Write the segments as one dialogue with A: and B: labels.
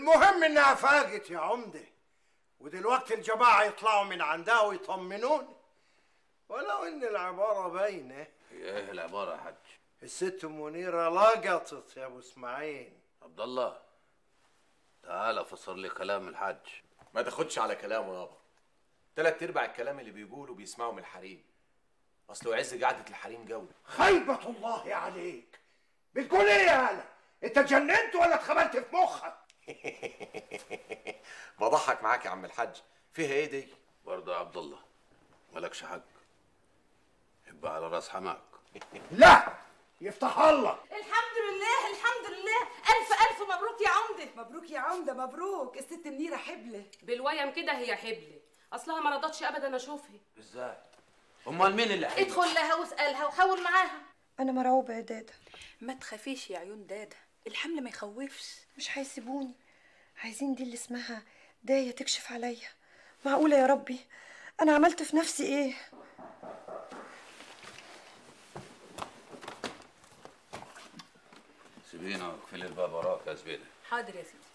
A: المهم انها فاقت يا عمده ودلوقتي الجماعه يطلعوا من عندها ويطمنوني ولو ان العباره باينه
B: هي ايه العباره يا حاج
A: الست منيره لقطت يا ابو اسماعيل
B: عبد الله تعال فسر لي كلام الحاج
C: ما تاخدش على كلامه يابا تلات ارباع الكلام اللي بيقوله بيسمعه من الحريم اصله عز قعده الحريم جو
A: خيبة الله عليك بتقول ايه يا هلا انت جننت ولا اتخبلت في مخك
C: بضحك معاك يا عم الحاج فيها ايه دي
B: برضه يا عبد الله مالكش حق يبقى على راس حماك
A: لا يفتح الله
D: الحمد لله الحمد لله الف الف مبروك يا عمده
E: مبروك يا عمده مبروك الست منيره حبله
F: بالويم كده هي حبلة اصلها ما رضتش ابدا اشوفها
B: ازاي امال مين اللي حي
D: ادخل لها واسالها وحاول معاها
G: انا مرعوبه يا دادا
E: ما تخافيش يا عيون دادا الحمل ما يخوفش
G: مش هيسيبوني عايزين دي اللي اسمها دايه تكشف عليا معقوله يا ربي انا عملت في نفسي ايه
B: سيبينا واقفلي الباب وراك يا زبيده
E: حاضر يا سيدي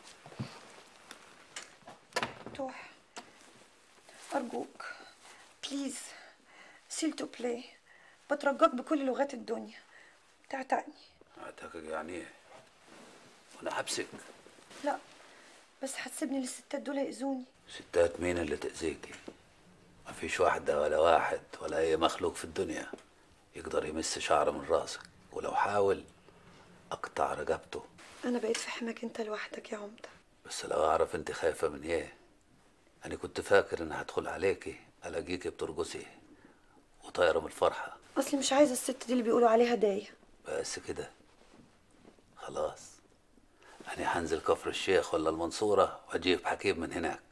G: توح ارجوك بليز سيل تو بلاي بترجاك بكل لغات الدنيا تعتقني
B: اعتقد يعني ايه وانا حبسك
G: لا بس هتسيبني للستات دول يأذوني
B: ستات مين اللي تأذيكي ما فيش واحدة ولا واحد ولا أي مخلوق في الدنيا يقدر يمس شعر من راسك ولو حاول أقطع رقبته
G: انا بقيت في حماك انت لوحدك يا عمده
B: بس لو أعرف أنت خايفة من إيه أنا كنت فاكر إن هدخل عليكي ألاقيكي بترقصي وطايرة من الفرحة
G: اصلي مش عايزه الست دي اللي بيقولوا عليها دايه
B: بس كده خلاص أنا هنزل كفر الشيخ ولا المنصورة وأجيب حكيم من هناك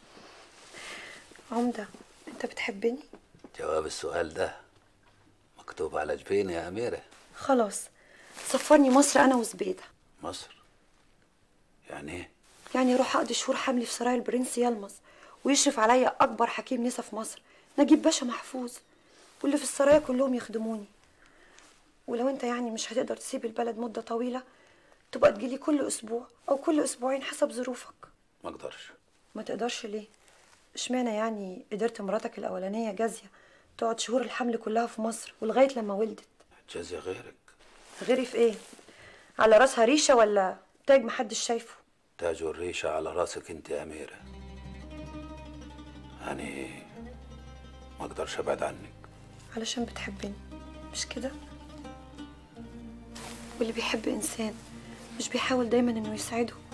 G: عمده انت بتحبني
B: جواب السؤال ده مكتوب على جبيني يا أميرة
G: خلاص سفرني مصر انا وزبيده
B: مصر يعني إيه
G: يعني اروح اقضي شهور حملي في سرايا البرنس يلمظ ويشرف عليا اكبر حكيم نسا في مصر نجيب باشا محفوظ واللي في السرايا كلهم يخدموني ولو انت يعني مش هتقدر تسيب البلد مده طويله تبقى تجيلي كل اسبوع او كل اسبوعين حسب ظروفك
B: ما أقدرش
G: ما تقدرش ليه اشمعنى يعني قدرت مراتك الاولانيه جازيه تقعد شهور الحمل كلها في مصر ولغايه لما ولدت
B: جازي غيرك
G: غيري في ايه على راسها ريشه ولا تاج محدش شايفه
B: تاج الريشة على راسك انت يا أميرة يعني ما اقدرش ابعد عنك
G: علشان بتحبني مش كده واللي بيحب انسان مش بيحاول دايما انه يسعده